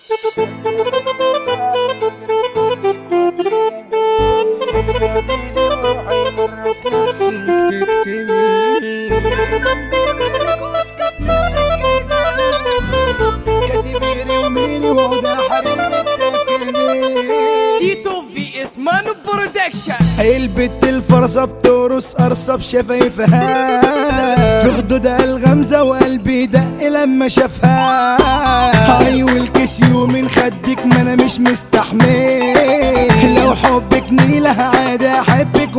تيتو في اسمان برودكشن البت الفرصة بترص قرصة بشفايفها في خدودها الغمزة وقلبي دق لما شافها ايوه الكسيو من خدك ما انا مش مستحمل لو حبك نيلة عادي احبك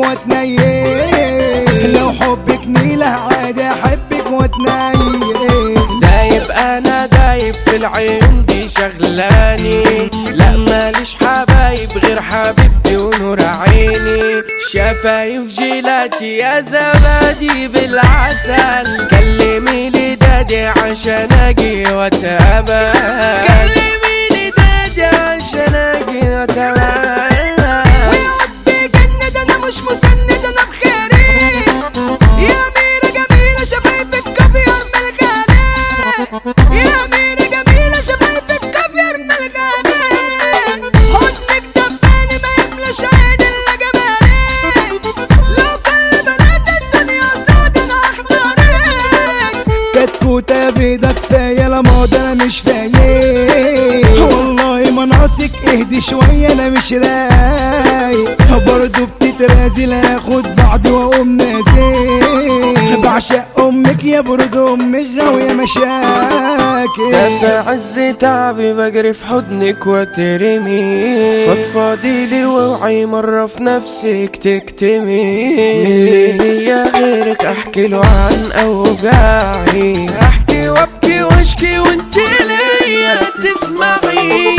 واتنيل لو حبك نيلة عادي احبك واتنيل دايب انا دايب في العين دي شغلاني لا ماليش حبايب غير حبيبتي ونور عيني شفايف جيلاتي يا زبادي بالعسل كلمي لي دادي عشان اجي واتقابل كلمي لي دادي عشان اجي واتقابل ويعدي جند انا مش مسند انا بخيري يا ميرة جميلة شفايفك كافيار من الغالي يا ميرة جميلة شفايفك كافيار من الغالي حضنك دباني ما يملاش عين الا جمالي لو كل بنات الدنيا سود انا هختارك كتكوتة بيضة كفاية لا ماضي انا مش فايق والله ما ناقصك اهدي شوية انا مش رايق برضه بتترازل اخد بعضي واقوم نازل بعشق امك يا برد امك غاوية مشاكل ده في عز تعبي بجري في حضنك وترمي فضفاضي لي واوعي مرة في نفسك تكتمي اللي ليا غيرك احكي له عن اوجاعي احكي وابكي واشكي وانت ليا تسمعي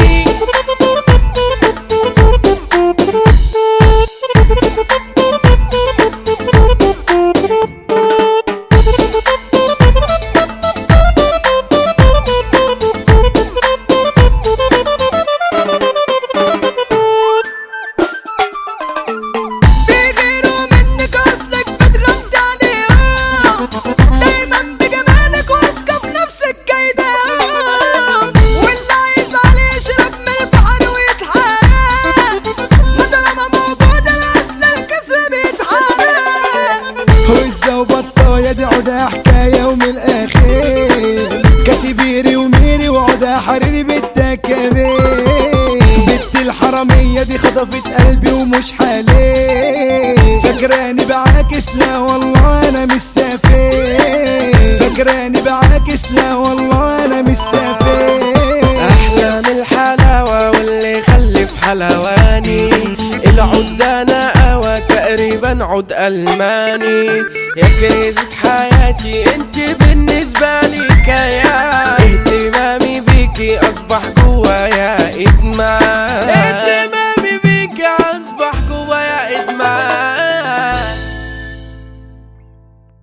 بيغيروا منك اصلك بتغطي عليهم دايما بجمالك واثقة في نفسك كيدهم واللي عايز عليه يشرب من البحر ويتحارب ما طالما موجود الاصل الكسر بيتحارب هزة وبطاية دي عودة حكاية ومن الأخير كتبيري وميري وعودة حريري بالتكابير بنت الحرامية دي خطفت قلبي ومش حالي فاكراني بعاكس لا والله أنا مش سافر فاكراني بعاكس لا والله أنا مش سافر احلى من الحلاوة واللي يخلف حلواني العود ده انا قوى تقريبا عود الماني يا كريزة حياتي انت بالنسبة